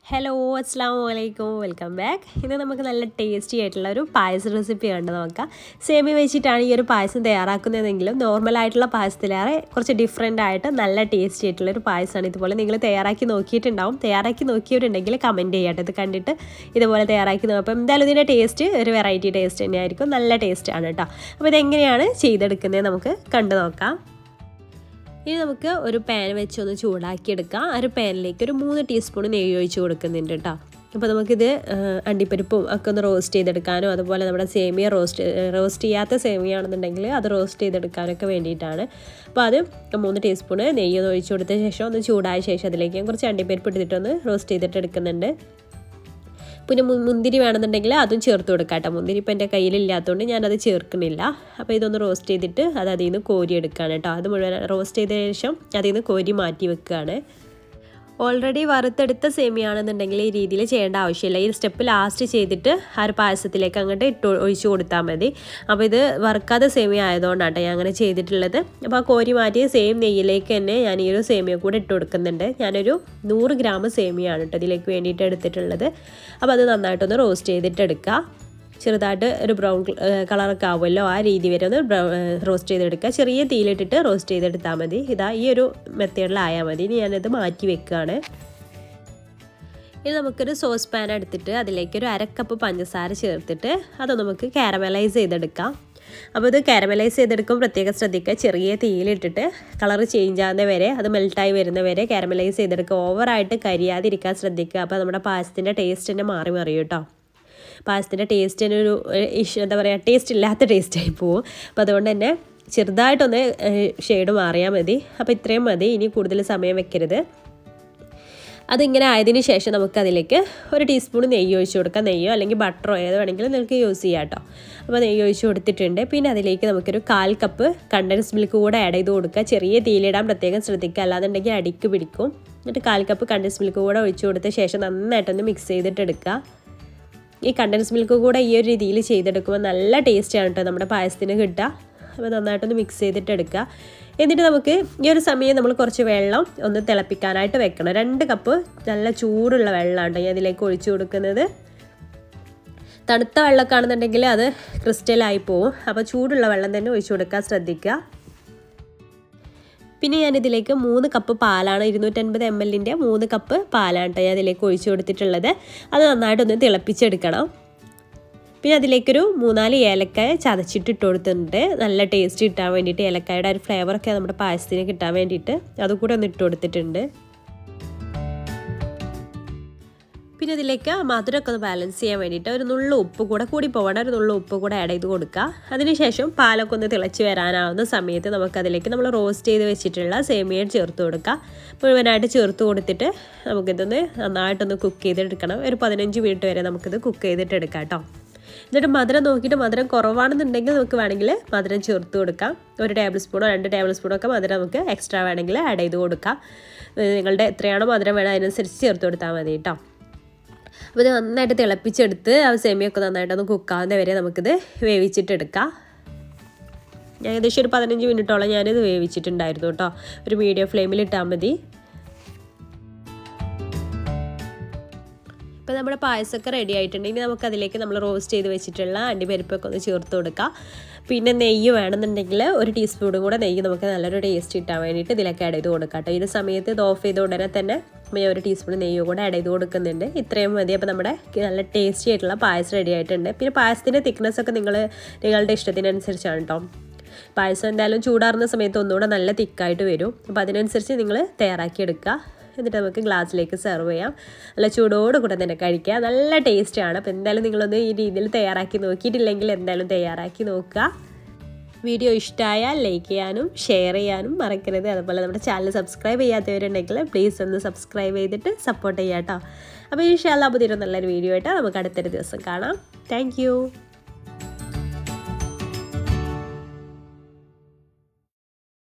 hello അസ്സാം വലൈക്കും welcome back ഇന്ന് നമുക്ക് നല്ല ടേസ്റ്റി ആയിട്ടുള്ള ഒരു പായസ റെസിപ്പി കണ്ട് നോക്കാം സേമിയ വെച്ചിട്ടാണ് ഈ ഒരു പായസം തയ്യാറാക്കുന്നതെങ്കിലും നോർമലായിട്ടുള്ള പായസത്തിലേറെ കുറച്ച് ഡിഫറെൻ്റ് ആയിട്ട് നല്ല ടേസ്റ്റി ആയിട്ടുള്ള ഒരു പായസമാണ് ഇതുപോലെ നിങ്ങൾ തയ്യാറാക്കി നോക്കിയിട്ടുണ്ടാവും തയ്യാറാക്കി നോക്കിയവരുണ്ടെങ്കിൽ കമൻറ്റ് ചെയ്യട്ടെ ഇത് കണ്ടിട്ട് ഇതുപോലെ തയ്യാറാക്കി നോക്കും അപ്പോൾ എന്തായാലും ഇതിൻ്റെ ടേസ്റ്റ് ഒരു വെറൈറ്റി ടേസ്റ്റ് തന്നെയായിരിക്കും നല്ല ടേസ്റ്റാണ് കേട്ടോ അപ്പോൾ ഇതെങ്ങനെയാണ് ചെയ്തെടുക്കുന്നത് നമുക്ക് കണ്ടു നോക്കാം ഇനി നമുക്ക് ഒരു പാൻ വെച്ച് ഒന്ന് ചൂടാക്കി എടുക്കാം ആ ഒരു പാനിലേക്ക് ഒരു മൂന്ന് ടീസ്പൂൺ നെയ്യ് ഒഴിച്ച് കൊടുക്കുന്നുണ്ട് കേട്ടോ അപ്പോൾ നമുക്കിത് അണ്ടിപ്പരിപ്പും ഒക്കെ ഒന്ന് റോസ്റ്റ് ചെയ്തെടുക്കാനോ അതുപോലെ നമ്മുടെ സേമിയ റോസ്റ്റ് റോസ്റ്റ് ചെയ്യാത്ത സേമിയ ആണെന്നുണ്ടെങ്കിൽ അത് റോസ്റ്റ് ചെയ്തെടുക്കാനൊക്കെ വേണ്ടിയിട്ടാണ് അപ്പോൾ അത് മൂന്ന് ടീസ്പൂണ് നെയ്യ് ഒന്ന് ഒഴിച്ച് കൊടുത്ത ശേഷം ഒന്ന് ചൂടായ ശേഷം അതിലേക്ക് ഞാൻ കുറച്ച് അണ്ടിപ്പരിപ്പ് ഇട്ടിട്ടൊന്ന് റോസ്റ്റ് ചെയ്തിട്ട് എടുക്കുന്നുണ്ട് പിന്നെ മുന്തിരി വേണമെന്നുണ്ടെങ്കിൽ അതും ചേർത്ത് കൊടുക്കാം കേട്ടോ മുന്തിരി ഇപ്പം എൻ്റെ കയ്യിലില്ലാത്തതുകൊണ്ട് ഞാനത് ചേർക്കുന്നില്ല അപ്പോൾ ഇതൊന്ന് റോസ്റ്റ് ചെയ്തിട്ട് അത് അതിൽ നിന്ന് കോരി എടുക്കുകയാണ് കേട്ടോ അത് മുഴുവൻ റോസ്റ്റ് ചെയ്ത ശേഷം അതിൽ നിന്ന് കോരി മാറ്റി വെക്കുകയാണ് ഓൾറെഡി വറുത്തെടുത്ത സേമിയാണെന്നുണ്ടെങ്കിൽ ഈ രീതിയിൽ ചെയ്യേണ്ട ആവശ്യമില്ല ഈ സ്റ്റെപ്പ് ലാസ്റ്റ് ചെയ്തിട്ട് ആ ഒരു പായസത്തിലേക്ക് അങ്ങോട്ട് ഇട്ട് ഒഴിച്ച് കൊടുത്താൽ മതി അപ്പോൾ ഇത് വറുക്കാതെ സേമിയ ആയതുകൊണ്ടാണ് ഞാൻ അങ്ങനെ ചെയ്തിട്ടുള്ളത് അപ്പോൾ ആ കോരി മാറ്റിയ സെയിം നെയ്യിലേക്ക് തന്നെ ഞാൻ ഈ ഒരു സേമിയ കൂടെ ഇട്ട് കൊടുക്കുന്നുണ്ട് ഞാനൊരു നൂറ് ഗ്രാം സേമിയാണ് കേട്ടോ ഇതിലേക്ക് വേണ്ടിയിട്ട് എടുത്തിട്ടുള്ളത് അപ്പോൾ അത് നന്നായിട്ടൊന്ന് റോസ്റ്റ് ചെയ്തിട്ട് എടുക്കുക ചെറുതായിട്ട് ഒരു ബ്രൗൺ കളറൊക്കെ ആവുമല്ലോ ആ രീതി വരെ ഒന്ന് റോസ്റ്റ് ചെയ്തെടുക്കുക ചെറിയ തീയിലിട്ടിട്ട് റോസ്റ്റ് ചെയ്തെടുത്താൽ മതി ഇതാ ഈ ഒരു മെത്തേഡിലായാൽ മതി ഇനി ഞാനത് മാറ്റി വെക്കുകയാണ് ഇനി നമുക്കൊരു സോസ് പാൻ എടുത്തിട്ട് അതിലേക്ക് ഒരു അരക്കപ്പ് പഞ്ചസാര ചേർത്തിട്ട് അത് നമുക്ക് കാരമലൈസ് ചെയ്തെടുക്കാം അപ്പോൾ ഇത് കാരമലൈസ് ചെയ്തെടുക്കുമ്പോൾ പ്രത്യേകം ശ്രദ്ധിക്കുക ചെറിയ തീയിലിട്ടിട്ട് കളർ ചേഞ്ച് ആകുന്ന വരെ അത് മെൽട്ടായി വരുന്ന വരെ കാരമലൈസ് ചെയ്തെടുക്കുക ഓവറായിട്ട് കരിയാതിരിക്കാൻ ശ്രദ്ധിക്കുക അപ്പോൾ നമ്മുടെ പായസത്തിൻ്റെ ടേസ്റ്റ് തന്നെ മാറി മറിയും കേട്ടോ പായസത്തിൻ്റെ ടേസ്റ്റിന് ഒരു ഇഷ്യൂ എന്താ പറയുക ടേസ്റ്റ് ഇല്ലാത്ത ടേസ്റ്റായി പോവും അപ്പോൾ അതുകൊണ്ട് തന്നെ ചെറുതായിട്ടൊന്ന് ഷെയ്ഡ് മാറിയാൽ മതി അപ്പോൾ ഇത്രയും മതി ഇനി കൂടുതൽ സമയം വെക്കരുത് അതിങ്ങനെ ആയതിനു ശേഷം നമുക്കതിലേക്ക് ഒരു ടീസ്പൂൺ നെയ്യ് ഒഴിച്ച് കൊടുക്കാം നെയ്യോ അല്ലെങ്കിൽ ബട്ടറോ ഏത് വേണമെങ്കിലും നിങ്ങൾക്ക് യൂസ് ചെയ്യാം കേട്ടോ അപ്പോൾ നെയ്യ് ഒഴിച്ച് കൊടുത്തിട്ടുണ്ട് പിന്നെ അതിലേക്ക് നമുക്കൊരു കാൽ കപ്പ് കണ്ടൻസ് മിൽക്ക് കൂടെ ആഡ് ചെയ്ത് കൊടുക്കുക ചെറിയ തീയിലിടാൻ പ്രത്യേകം ശ്രദ്ധിക്കുക അല്ലാന്നുണ്ടെങ്കിൽ അടിക്ക് പിടിക്കും എന്നിട്ട് കാൽ കപ്പ് കണ്ടൻസ് മിൽക്ക് കൂടെ ഒഴിച്ച് കൊടുത്ത ശേഷം നന്നായിട്ടൊന്ന് മിക്സ് ചെയ്തിട്ട് എടുക്കുക ഈ കണ്ടൻസ് മിൽക്ക് കൂടെ ഈ ഒരു രീതിയിൽ ചെയ്തെടുക്കുമ്പോൾ നല്ല ടേസ്റ്റാണ് കേട്ടോ നമ്മുടെ പായസത്തിന് കിട്ടുക അപ്പോൾ നന്നായിട്ടൊന്ന് മിക്സ് ചെയ്തിട്ട് എടുക്കുക എന്നിട്ട് നമുക്ക് ഈ ഒരു സമയം നമ്മൾ കുറച്ച് വെള്ളം ഒന്ന് തിളപ്പിക്കാനായിട്ട് വെക്കണം രണ്ട് കപ്പ് നല്ല ചൂടുള്ള വെള്ളമാണ് ഞാൻ ഇതിലേക്ക് ഒഴിച്ചു കൊടുക്കുന്നത് തണുത്ത വെള്ളമൊക്കെ ആണെന്നുണ്ടെങ്കിൽ അത് ക്രിസ്റ്റലായി പോവും അപ്പോൾ ചൂടുള്ള വെള്ളം തന്നെ ഒഴിച്ചു കൊടുക്കാൻ ശ്രദ്ധിക്കുക പിന്നെ ഞാനിതിലേക്ക് മൂന്ന് കപ്പ് പാലാണ് ഇരുന്നൂറ്റൻപത് എം എല്ലിൻ്റെ മൂന്ന് കപ്പ് പാലാണ് കേട്ടോ ഞാൻ അതിലേക്ക് ഒഴിച്ചു കൊടുത്തിട്ടുള്ളത് അത് നന്നായിട്ടൊന്ന് തിളപ്പിച്ചെടുക്കണം പിന്നെ അതിലേക്കൊരു മൂന്നാല് ഏലക്കായ ചതച്ചിട്ട് ഇട്ട് കൊടുത്തിട്ടുണ്ട് നല്ല ടേസ്റ്റ് കിട്ടാൻ വേണ്ടിയിട്ട് ഏലക്കായുടെ ഒരു ഫ്ലേവറൊക്കെ നമ്മുടെ പായസത്തിന് കിട്ടാൻ വേണ്ടിയിട്ട് അതുകൂടെ ഒന്ന് ഇട്ട് കൊടുത്തിട്ടുണ്ട് പിന്നെ ഇതിലേക്ക് മധുരമൊക്കെ ഒന്ന് ബാലൻസ് ചെയ്യാൻ വേണ്ടിയിട്ട് ഒരു നുള്ള ഉപ്പ് കൂടെ കൂടി പോകണം ഒരു നുള്ള ഉപ്പ് കൂടെ ആഡ് ചെയ്ത് കൊടുക്കുക അതിനുശേഷം പാലൊക്കെ ഒന്ന് തിളച്ച് വരാനാവുന്ന സമയത്ത് നമുക്കതിലേക്ക് നമ്മൾ റോസ്റ്റ് ചെയ്ത് വെച്ചിട്ടുള്ള സേമിയ ചേർത്ത് കൊടുക്കുക മുഴുവനായിട്ട് ചേർത്ത് കൊടുത്തിട്ട് നമുക്കിതൊന്ന് നന്നായിട്ടൊന്ന് കുക്ക് ചെയ്തെടുക്കണം ഒരു പതിനഞ്ച് മിനിറ്റ് വരെ നമുക്കിത് കുക്ക് ചെയ്തിട്ട് എടുക്കാം കേട്ടോ എന്നിട്ട് മധുരം നോക്കിയിട്ട് മധുരം കുറവാണെന്നുണ്ടെങ്കിൽ നമുക്ക് വേണമെങ്കിൽ മധുരം ചേർത്ത് കൊടുക്കാം ഒരു ടേബിൾ സ്പൂണോ രണ്ട് ടേബിൾ സ്പൂണോ ഒക്കെ മധുരം നമുക്ക് എക്സ്ട്രാ വേണമെങ്കിൽ ആഡ് ചെയ്ത് കൊടുക്കാം നിങ്ങളുടെ എത്രയാണോ മധുരം വേണം അതിനനുസരിച്ച് ചേർത്ത് കൊടുത്താൽ മതി കേട്ടോ അപ്പോൾ ഇത് നന്നായിട്ട് തിളപ്പിച്ചെടുത്ത് ആ സെമിയൊക്കെ നന്നായിട്ടൊന്ന് കുക്കാവുന്ന വരെ നമുക്കിത് വേവിച്ചിട്ടെടുക്കാം ഞാൻ ഏകദേശം ഒരു പതിനഞ്ച് മിനിറ്റോളം ഞാനിത് വേവിച്ചിട്ടുണ്ടായിരുന്നു കേട്ടോ ഒരു മീഡിയം ഫ്ലെയിമിൽ ഇട്ടാൽ മതി ഇപ്പോൾ നമ്മുടെ പായസമൊക്കെ റെഡി ആയിട്ടുണ്ടെങ്കിൽ നമുക്ക് അതിലേക്ക് നമ്മൾ റോസ്റ്റ് ചെയ്ത് വെച്ചിട്ടുള്ള അണ്ടിപ്പരിപ്പൊക്കെ ഒന്ന് ചേർത്ത് കൊടുക്കാം പിന്നെ നെയ്യ് വേണമെന്നുണ്ടെങ്കിൽ ഒരു ടീസ്പൂണും കൂടെ നെയ്യ് നമുക്ക് നല്ലൊരു ടേസ്റ്റ് കിട്ടാൻ വേണ്ടിയിട്ട് ഇതിലേക്ക് ആഡ് ചെയ്ത് കൊടുക്കാം കേട്ടോ ഈ ഒരു സമയത്ത് ഇത് ഓഫ് ചെയ്ത ഉടനെ തന്നെ ഞാൻ ഒരു ടീസ്പൂൺ നെയ്യ് കൂടെ ആഡ് ചെയ്ത് കൊടുക്കുന്നുണ്ട് ഇത്രയും മതി അപ്പോൾ നമ്മുടെ നല്ല ടേസ്റ്റി ആയിട്ടുള്ള പായസം റെഡി ആയിട്ടുണ്ട് പിന്നെ പായസത്തിൻ്റെ തിക്നെസ് ഒക്കെ നിങ്ങൾ നിങ്ങളുടെ ഇഷ്ടത്തിനനുസരിച്ചാണ് കേട്ടോ പായസം എന്തായാലും ചൂടാറുന്ന സമയത്ത് ഒന്നുകൂടെ നല്ല തിക്കായിട്ട് വരും അപ്പോൾ അതിനനുസരിച്ച് നിങ്ങൾ തയ്യാറാക്കി എടുക്കുക എന്നിട്ട് നമുക്ക് ഗ്ലാസ്സിലേക്ക് സെർവ് ചെയ്യാം നല്ല ചൂടോട് കൂടെ തന്നെ കഴിക്കുക നല്ല ടേസ്റ്റാണ് അപ്പോൾ എന്തായാലും നിങ്ങളൊന്ന് ഈ രീതിയിൽ തയ്യാറാക്കി നോക്കിയിട്ടില്ലെങ്കിൽ എന്തായാലും തയ്യാറാക്കി നോക്കുക വീഡിയോ ഇഷ്ടമായാൽ ലൈക്ക് ചെയ്യാനും ഷെയർ ചെയ്യാനും മറക്കരുത് അതുപോലെ നമ്മുടെ ചാനൽ സബ്സ്ക്രൈബ് ചെയ്യാത്തവരുണ്ടെങ്കിൽ പ്ലീസ് ഒന്ന് സബ്സ്ക്രൈബ് ചെയ്തിട്ട് സപ്പോർട്ട് ചെയ്യാം കേട്ടോ അപ്പോൾ ഇൻഷാല്ല പുതിയൊരു നല്ലൊരു വീഡിയോ ആയിട്ട് നമുക്ക് അടുത്തൊരു ദിവസം കാണാം താങ്ക്